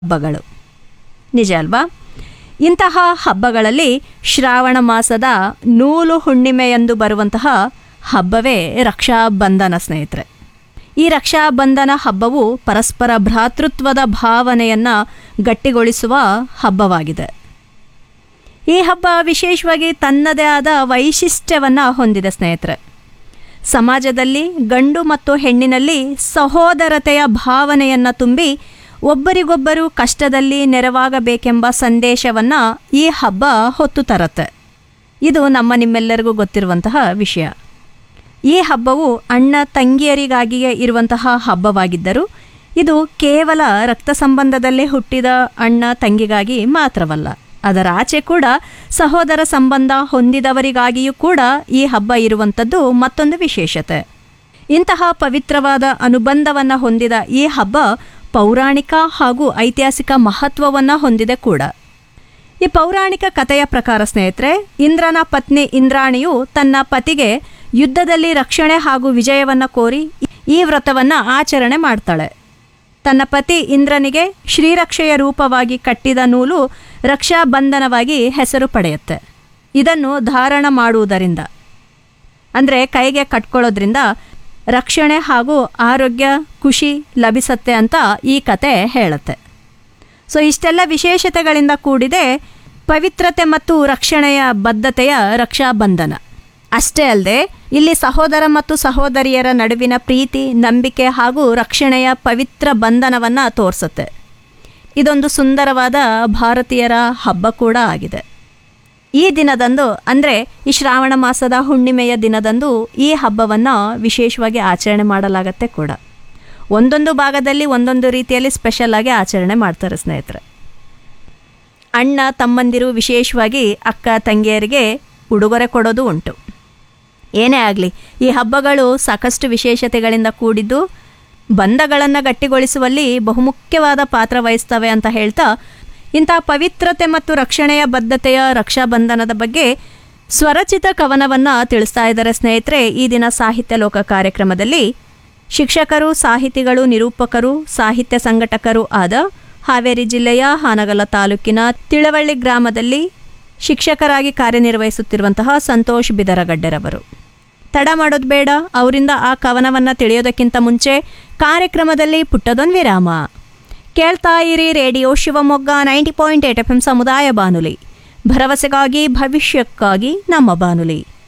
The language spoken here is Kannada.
ಹಬ್ಬಗಳು ನಿಜ ಅಲ್ವಾ ಇಂತಹ ಹಬ್ಬಗಳಲ್ಲಿ ಶ್ರಾವಣ ಮಾಸದ ನೂಲು ಹುಣ್ಣಿಮೆಯಂದು ಬರುವಂತಹ ಹಬ್ಬವೇ ರಕ್ಷಾಬಂಧನ ಸ್ನೇಹಿತರೆ ಈ ರಕ್ಷಾಬಂಧನ ಹಬ್ಬವು ಪರಸ್ಪರ ಭ್ರಾತೃತ್ವದ ಭಾವನೆಯನ್ನು ಗಟ್ಟಿಗೊಳಿಸುವ ಹಬ್ಬವಾಗಿದೆ ಈ ಹಬ್ಬ ವಿಶೇಷವಾಗಿ ತನ್ನದೇ ಆದ ವೈಶಿಷ್ಟ್ಯವನ್ನು ಹೊಂದಿದೆ ಸ್ನೇಹಿತರೆ ಸಮಾಜದಲ್ಲಿ ಗಂಡು ಮತ್ತು ಹೆಣ್ಣಿನಲ್ಲಿ ಸಹೋದರತೆಯ ಭಾವನೆಯನ್ನು ತುಂಬಿ ಒಬ್ಬರಿಗೊಬ್ಬರು ಕಷ್ಟದಲ್ಲಿ ನೆರವಾಗಬೇಕೆಂಬ ಸಂದೇಶವನ್ನು ಈ ಹಬ್ಬ ಹೊತ್ತು ತರುತ್ತೆ ಇದು ನಮ್ಮ ನಿಮ್ಮೆಲ್ಲರಿಗೂ ಗೊತ್ತಿರುವಂತಹ ವಿಷಯ ಈ ಹಬ್ಬವು ಅಣ್ಣ ತಂಗಿಯರಿಗಾಗಿಯೇ ಇರುವಂತಹ ಹಬ್ಬವಾಗಿದ್ದರೂ ಇದು ಕೇವಲ ರಕ್ತ ಸಂಬಂಧದಲ್ಲೇ ಹುಟ್ಟಿದ ಅಣ್ಣ ತಂಗಿಗಾಗಿ ಮಾತ್ರವಲ್ಲ ಅದರ ಆಚೆ ಕೂಡ ಸಹೋದರ ಸಂಬಂಧ ಹೊಂದಿದವರಿಗಾಗಿಯೂ ಕೂಡ ಈ ಹಬ್ಬ ಇರುವಂಥದ್ದು ಮತ್ತೊಂದು ವಿಶೇಷತೆ ಇಂತಹ ಪವಿತ್ರವಾದ ಅನುಬಂಧವನ್ನು ಹೊಂದಿದ ಈ ಹಬ್ಬ ಪೌರಾಣಿಕ ಹಾಗೂ ಐತಿಹಾಸಿಕ ಮಹತ್ವವನ್ನು ಹೊಂದಿದೆ ಕೂಡ ಈ ಪೌರಾಣಿಕ ಕಥೆಯ ಪ್ರಕಾರ ಸ್ನೇಹಿತರೆ ಇಂದ್ರನ ಪತ್ನಿ ಇಂದ್ರಾಣಿಯು ತನ್ನ ಪತಿಗೆ ಯುದ್ಧದಲ್ಲಿ ರಕ್ಷಣೆ ಹಾಗೂ ವಿಜಯವನ್ನು ಕೋರಿ ಈ ವ್ರತವನ್ನು ಆಚರಣೆ ಮಾಡ್ತಾಳೆ ತನ್ನ ಪತಿ ಇಂದ್ರನಿಗೆ ಶ್ರೀರಕ್ಷೆಯ ರೂಪವಾಗಿ ಕಟ್ಟಿದ ನೂಲು ರಕ್ಷಾಬಂಧನವಾಗಿ ಹೆಸರು ಪಡೆಯುತ್ತೆ ಇದನ್ನು ಧಾರಣ ಮಾಡುವುದರಿಂದ ಅಂದರೆ ಕೈಗೆ ಕಟ್ಕೊಳ್ಳೋದ್ರಿಂದ ರಕ್ಷಣೆ ಹಾಗೂ ಆರೋಗ್ಯ ಖುಷಿ ಲಭಿಸತ್ತೆ ಅಂತ ಈ ಕತೆ ಹೇಳುತ್ತೆ ಸೊ ಇಷ್ಟೆಲ್ಲ ವಿಶೇಷತೆಗಳಿಂದ ಕೂಡಿದೆ ಪವಿತ್ರತೆ ಮತ್ತು ರಕ್ಷಣೆಯ ಬದ್ಧತೆಯ ರಕ್ಷಾಬಂಧನ ಅಷ್ಟೇ ಅಲ್ಲದೆ ಇಲ್ಲಿ ಸಹೋದರ ಮತ್ತು ಸಹೋದರಿಯರ ನಡುವಿನ ಪ್ರೀತಿ ನಂಬಿಕೆ ಹಾಗೂ ರಕ್ಷಣೆಯ ಪವಿತ್ರ ಬಂಧನವನ್ನು ತೋರಿಸುತ್ತೆ ಇದೊಂದು ಸುಂದರವಾದ ಭಾರತೀಯರ ಹಬ್ಬ ಕೂಡ ಆಗಿದೆ ಈ ದಿನದಂದು ಅಂದರೆ ಈ ಶ್ರಾವಣ ಮಾಸದ ಹುಣ್ಣಿಮೆಯ ದಿನದಂದು ಈ ಹಬ್ಬವನ್ನು ವಿಶೇಷವಾಗಿ ಆಚರಣೆ ಮಾಡಲಾಗತ್ತೆ ಕೂಡ ಒಂದೊಂದು ಭಾಗದಲ್ಲಿ ಒಂದೊಂದು ರೀತಿಯಲ್ಲಿ ಸ್ಪೆಷಲ್ ಆಗಿ ಆಚರಣೆ ಮಾಡ್ತಾರೆ ಸ್ನೇಹಿತರೆ ಅಣ್ಣ ತಮ್ಮಂದಿರು ವಿಶೇಷವಾಗಿ ಅಕ್ಕ ತಂಗಿಯರಿಗೆ ಉಡುಗೊರೆ ಕೊಡೋದು ಉಂಟು ಏನೇ ಆಗಲಿ ಈ ಹಬ್ಬಗಳು ಸಾಕಷ್ಟು ವಿಶೇಷತೆಗಳಿಂದ ಕೂಡಿದ್ದು ಬಂಧಗಳನ್ನು ಗಟ್ಟಿಗೊಳಿಸುವಲ್ಲಿ ಬಹುಮುಖ್ಯವಾದ ಪಾತ್ರ ವಹಿಸ್ತವೆ ಅಂತ ಹೇಳ್ತಾ ಇಂಥ ಪವಿತ್ರತೆ ಮತ್ತು ರಕ್ಷಣೆಯ ಬದ್ಧತೆಯ ರಕ್ಷಾಬಂಧನದ ಬಗ್ಗೆ ಸ್ವರಚಿತ ಕವನವನ್ನು ತಿಳಿಸ್ತಾ ಇದ್ದಾರೆ ಸ್ನೇಹಿತರೆ ಈ ದಿನ ಸಾಹಿತ್ಯ ಲೋಕ ಕಾರ್ಯಕ್ರಮದಲ್ಲಿ ಶಿಕ್ಷಕರು ಸಾಹಿತಿಗಳು ನಿರೂಪಕರು ಸಾಹಿತ್ಯ ಸಂಘಟಕರು ಆದ ಹಾವೇರಿ ಜಿಲ್ಲೆಯ ಹಾನಗಲ ತಾಲೂಕಿನ ತಿಳವಳ್ಳಿ ಗ್ರಾಮದಲ್ಲಿ ಶಿಕ್ಷಕರಾಗಿ ಕಾರ್ಯನಿರ್ವಹಿಸುತ್ತಿರುವಂತಹ ಸಂತೋಷ್ ಬಿದರಗಡ್ಡೆರವರು ತಡ ಮಾಡೋದು ಬೇಡ ಅವರಿಂದ ಆ ಕವನವನ್ನು ತಿಳಿಯೋದಕ್ಕಿಂತ ಮುಂಚೆ ಕಾರ್ಯಕ್ರಮದಲ್ಲಿ ಪುಟ್ಟದೊಂದು ವಿರಾಮ ಕೇಳ್ತಾ ಇರಿ radio Shivamogga ninety point eight F M ಸಮುದಾಯ ಬಾನುಲಿ ಭರವಸೆಗಾಗಿ ಭವಿಷ್ಯಕ್ಕಾಗಿ ನಮ್ಮ ಬಾನುಲಿ